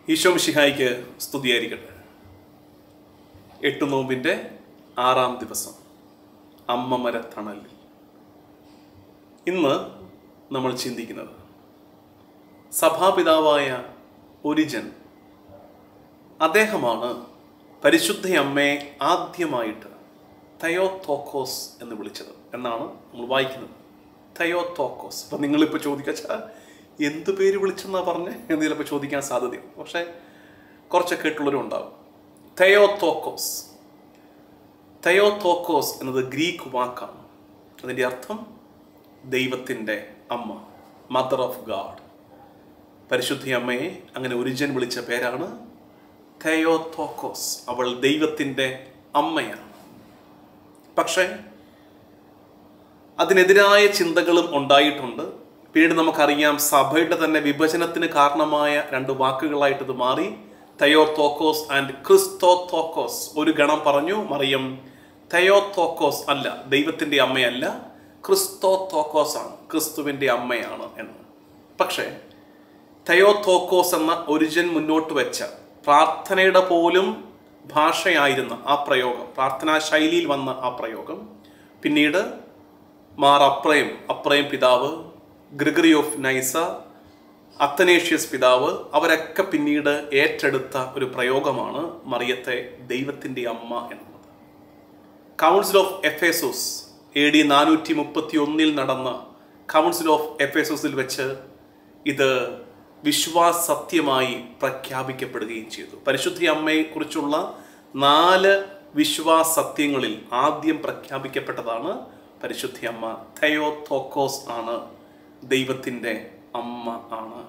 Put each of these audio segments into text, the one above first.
ഈശോ മിശിഹായിക്ക് സ്തുതിയായിരിക്കട്ടെ എട്ടു നോമ്പിൻ്റെ ആറാം ദിവസം അമ്മ മരത്തണലിൽ ഇന്ന് നമ്മൾ ചിന്തിക്കുന്നത് സഭാപിതാവായ ഒരിജൻ അദ്ദേഹമാണ് പരിശുദ്ധ അമ്മയെ ആദ്യമായിട്ട് തയോത്തോക്കോസ് എന്ന് വിളിച്ചത് എന്നാണ് നമ്മൾ വായിക്കുന്നത് തയോത്തോക്കോസ് അപ്പം നിങ്ങളിപ്പോൾ ചോദിക്കുക എന്ത് പേര് വിളിച്ചെന്നാ പറഞ്ഞ് എന്ന് ചിലപ്പോൾ ചോദിക്കാൻ സാധ്യതയുണ്ട് പക്ഷേ കുറച്ചൊക്കെ കേട്ടുള്ളവരും ഉണ്ടാവും തയോത്തോക്കോസ് തയോത്തോക്കോസ് എന്നത് ഗ്രീക്ക് വാക്കാണ് അതിൻ്റെ അർത്ഥം ദൈവത്തിൻ്റെ അമ്മ മദർ ഓഫ് ഗാഡ് പരിശുദ്ധി അമ്മയെ അങ്ങനെ ഒരിജൻ വിളിച്ച പേരാണ് തയോത്തോക്കോസ് അവൾ ദൈവത്തിൻ്റെ അമ്മയാണ് പക്ഷേ അതിനെതിരായ ചിന്തകളും ഉണ്ടായിട്ടുണ്ട് പിന്നീട് നമുക്കറിയാം സഭയുടെ തന്നെ വിഭജനത്തിന് കാരണമായ രണ്ട് വാക്കുകളായിട്ട് ഇത് മാറി തയോത്തോക്കോസ് ആൻഡ് ക്രിസ്തോത്തോക്കോസ് ഒരു ഗണം പറഞ്ഞു മറിയം തയോത്തോക്കോസ് അല്ല ദൈവത്തിൻ്റെ അമ്മയല്ല ക്രിസ്തോത്തോക്കോസ് ആണ് ക്രിസ്തുവിൻ്റെ അമ്മയാണ് എന്ന് പക്ഷേ തയോത്തോക്കോസ് എന്ന ഒരിജൻ മുന്നോട്ട് വെച്ച പ്രാർത്ഥനയുടെ പോലും ഭാഷയായിരുന്ന ആ പ്രയോഗം പ്രാർത്ഥനാ ശൈലിയിൽ വന്ന ആ പ്രയോഗം പിന്നീട് മാർ അപ്രയം അപ്രയം പിതാവ് ഗ്രിഗറി ഓഫ് നൈസ അത്തനേഷ്യസ് പിതാവ് അവരൊക്കെ പിന്നീട് ഏറ്റെടുത്ത ഒരു പ്രയോഗമാണ് മറിയത്തെ ദൈവത്തിൻ്റെ അമ്മ എന്നുള്ളത് council of Ephesus A D നാനൂറ്റി മുപ്പത്തി ഒന്നിൽ നടന്ന കൗൺസിൽ ഓഫ് എഫേസോസിൽ വെച്ച് ഇത് വിശ്വാസത്യമായി പ്രഖ്യാപിക്കപ്പെടുകയും ചെയ്തു പരിശുദ്ധി അമ്മയെക്കുറിച്ചുള്ള നാല് വിശ്വാസത്യങ്ങളിൽ ആദ്യം പ്രഖ്യാപിക്കപ്പെട്ടതാണ് പരിശുദ്ധി അമ്മ തയോത്തോക്കോസ് ആണ് ദൈവത്തിൻ്റെ അമ്മ ആണ്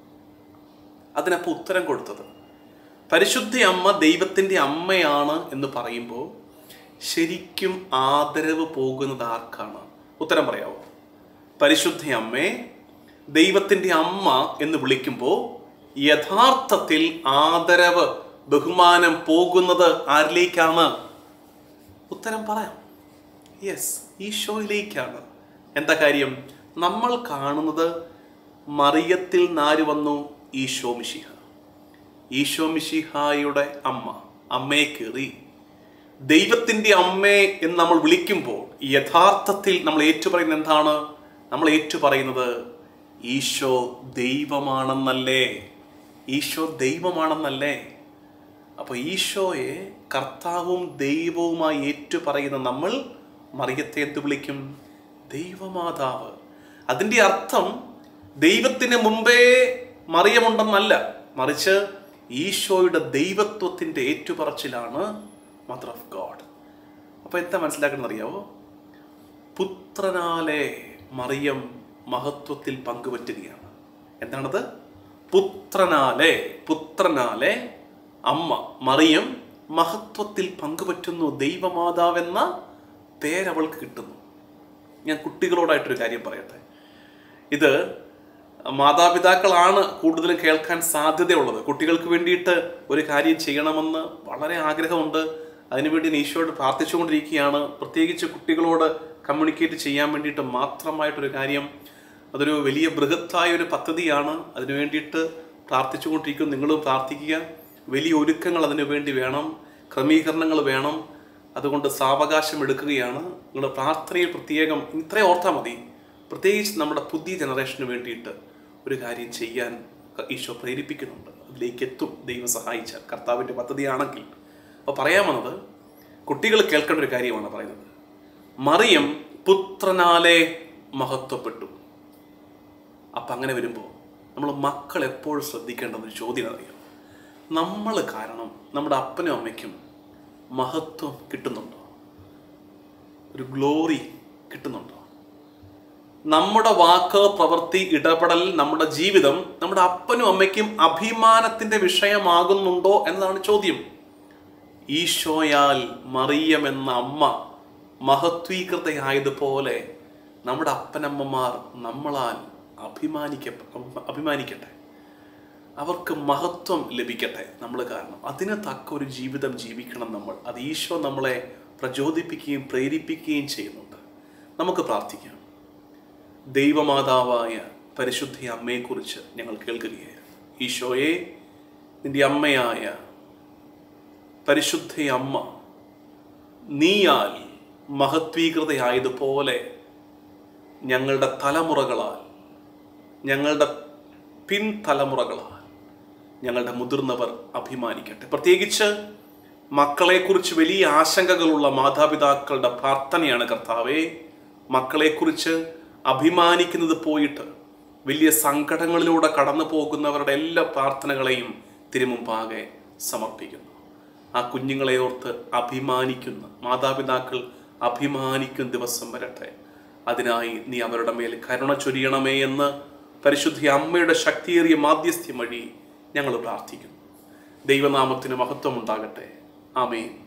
അതിനപ്പോൾ ഉത്തരം കൊടുത്തത് പരിശുദ്ധി അമ്മ ദൈവത്തിൻ്റെ അമ്മയാണ് എന്ന് പറയുമ്പോൾ ശരിക്കും ആദരവ് പോകുന്നത് ആർക്കാണ് ഉത്തരം പറയാവോ പരിശുദ്ധ അമ്മയെ ദൈവത്തിൻ്റെ അമ്മ എന്ന് വിളിക്കുമ്പോൾ യഥാർത്ഥത്തിൽ ആദരവ് ബഹുമാനം പോകുന്നത് ആരിലേക്കാണ് ഉത്തരം പറയാം യെസ് ഈശോയിലേക്കാണ് എന്താ കാര്യം നമ്മൾ കാണുന്നത് മറിയത്തിൽ നാര് വന്നു ഈശോ മിശിഹ ഈശോ മിശിഹായുടെ അമ്മ അമ്മയെ കയറി ദൈവത്തിൻ്റെ അമ്മയെ എന്ന് നമ്മൾ വിളിക്കുമ്പോൾ യഥാർത്ഥത്തിൽ നമ്മൾ ഏറ്റുപറയുന്നത് എന്താണ് നമ്മൾ ഏറ്റുപറയുന്നത് ഈശോ ദൈവമാണെന്നല്ലേ ഈശോ ദൈവമാണെന്നല്ലേ അപ്പോൾ ഈശോയെ കർത്താവും ദൈവവുമായി ഏറ്റുപറയുന്ന നമ്മൾ മറിയത്തെ എന്ത് വിളിക്കും ദൈവമാതാവ് അതിൻ്റെ അർത്ഥം ദൈവത്തിന് മുമ്പേ മറിയമുണ്ടെന്നല്ല മറിച്ച് ഈശോയുടെ ദൈവത്വത്തിൻ്റെ ഏറ്റുപറച്ചിലാണ് മദർ ഓഫ് ഗോഡ് അപ്പോൾ എന്താ മനസ്സിലാക്കുന്നത് അറിയാവോ പുത്രനാലെ മറിയം മഹത്വത്തിൽ പങ്കുപറ്റുകയാണ് എന്താണത് പുത്രനാലെ പുത്രനാലെ അമ്മ മറിയം മഹത്വത്തിൽ പങ്കുപറ്റുന്നു ദൈവമാതാവെന്ന പേരവൾക്ക് കിട്ടുന്നു ഞാൻ കുട്ടികളോടായിട്ടൊരു കാര്യം പറയട്ടെ ഇത് മാതാപിതാക്കളാണ് കൂടുതലും കേൾക്കാൻ സാധ്യതയുള്ളത് കുട്ടികൾക്ക് വേണ്ടിയിട്ട് ഒരു കാര്യം ചെയ്യണമെന്ന് വളരെ ആഗ്രഹമുണ്ട് അതിനുവേണ്ടി ഞാൻ ഈശോയോട് പ്രാർത്ഥിച്ചുകൊണ്ടിരിക്കുകയാണ് പ്രത്യേകിച്ച് കുട്ടികളോട് കമ്മ്യൂണിക്കേറ്റ് ചെയ്യാൻ വേണ്ടിയിട്ട് മാത്രമായിട്ടൊരു കാര്യം അതൊരു വലിയ ബൃഹത്തായ ഒരു പദ്ധതിയാണ് അതിനു വേണ്ടിയിട്ട് പ്രാർത്ഥിച്ചുകൊണ്ടിരിക്കും നിങ്ങളും പ്രാർത്ഥിക്കുക വലിയ ഒരുക്കങ്ങൾ അതിനു വേണ്ടി വേണം ക്രമീകരണങ്ങൾ വേണം അതുകൊണ്ട് സാവകാശം എടുക്കുകയാണ് നിങ്ങളുടെ പ്രാർത്ഥനയിൽ പ്രത്യേകം ഇത്രയും ഓർത്താൽ മതി പ്രത്യേകിച്ച് നമ്മുടെ പുതിയ ജനറേഷന് വേണ്ടിയിട്ട് ഒരു കാര്യം ചെയ്യാൻ ഈശോ പ്രേരിപ്പിക്കുന്നുണ്ട് അതിലേക്ക് എത്തും ദൈവം സഹായിച്ചാൽ കർത്താവിൻ്റെ പദ്ധതിയാണെങ്കിൽ അപ്പോൾ പറയാൻ വന്നത് കുട്ടികൾ കേൾക്കേണ്ട ഒരു കാര്യമാണ് പറയുന്നത് മറിയം പുത്രനാലെ മഹത്വപ്പെട്ടു അപ്പം അങ്ങനെ വരുമ്പോൾ നമ്മൾ മക്കൾ എപ്പോഴും ശ്രദ്ധിക്കേണ്ട ഒരു ചോദ്യം അറിയാം നമ്മൾ കാരണം നമ്മുടെ അപ്പനും അമ്മയ്ക്കും മഹത്വം കിട്ടുന്നുണ്ടോ ഒരു ഗ്ലോറി കിട്ടുന്നുണ്ടോ നമ്മുടെ വാക്ക് പ്രവൃത്തി ഇടപെടൽ നമ്മുടെ ജീവിതം നമ്മുടെ അപ്പനും അമ്മയ്ക്കും അഭിമാനത്തിന്റെ വിഷയമാകുന്നുണ്ടോ എന്നതാണ് ചോദ്യം ഈശോയാൽ മറിയം എന്ന അമ്മ മഹത്വീകൃതയായതുപോലെ നമ്മുടെ അപ്പനമ്മമാർ നമ്മളാൽ അഭിമാനിക്ക അഭിമാനിക്കട്ടെ അവർക്ക് മഹത്വം ലഭിക്കട്ടെ നമ്മൾ കാരണം അതിന് തക്ക ഒരു ജീവിതം ജീവിക്കണം നമ്മൾ അത് ഈശോ നമ്മളെ പ്രചോദിപ്പിക്കുകയും പ്രേരിപ്പിക്കുകയും ചെയ്യുന്നുണ്ട് നമുക്ക് പ്രാർത്ഥിക്കാം ദൈവമാതാവായ പരിശുദ്ധ അമ്മയെക്കുറിച്ച് ഞങ്ങൾ കേൾക്കുകയായിരുന്നു ഈശോയെ നിന്റെ അമ്മയായ പരിശുദ്ധ അമ്മ നീയാൽ മഹത്വീകൃതയായതുപോലെ ഞങ്ങളുടെ തലമുറകളാൽ ഞങ്ങളുടെ പിൻതലമുറകളാൽ ഞങ്ങളുടെ മുതിർന്നവർ അഭിമാനിക്കട്ടെ പ്രത്യേകിച്ച് മക്കളെക്കുറിച്ച് വലിയ ആശങ്കകളുള്ള മാതാപിതാക്കളുടെ പ്രാർത്ഥനയാണ് കർത്താവെ മക്കളെക്കുറിച്ച് അഭിമാനിക്കുന്നത് പോയിട്ട് വലിയ സങ്കടങ്ങളിലൂടെ കടന്നു പോകുന്നവരുടെ എല്ലാ പ്രാർത്ഥനകളെയും തിരുമുമ്പാകെ സമർപ്പിക്കുന്നു ആ കുഞ്ഞുങ്ങളെ ഓർത്ത് അഭിമാനിക്കുന്ന മാതാപിതാക്കൾ അഭിമാനിക്കുന്ന ദിവസം വരട്ടെ അതിനായി നീ അവരുടെ മേൽ കരുണ ചൊരിയണമേ എന്ന് പരിശുദ്ധ അമ്മയുടെ ശക്തിയേറിയ മാധ്യസ്ഥ്യം വഴി ഞങ്ങൾ പ്രാർത്ഥിക്കുന്നു ദൈവനാമത്തിന് മഹത്വം ഉണ്ടാകട്ടെ ആമേൻ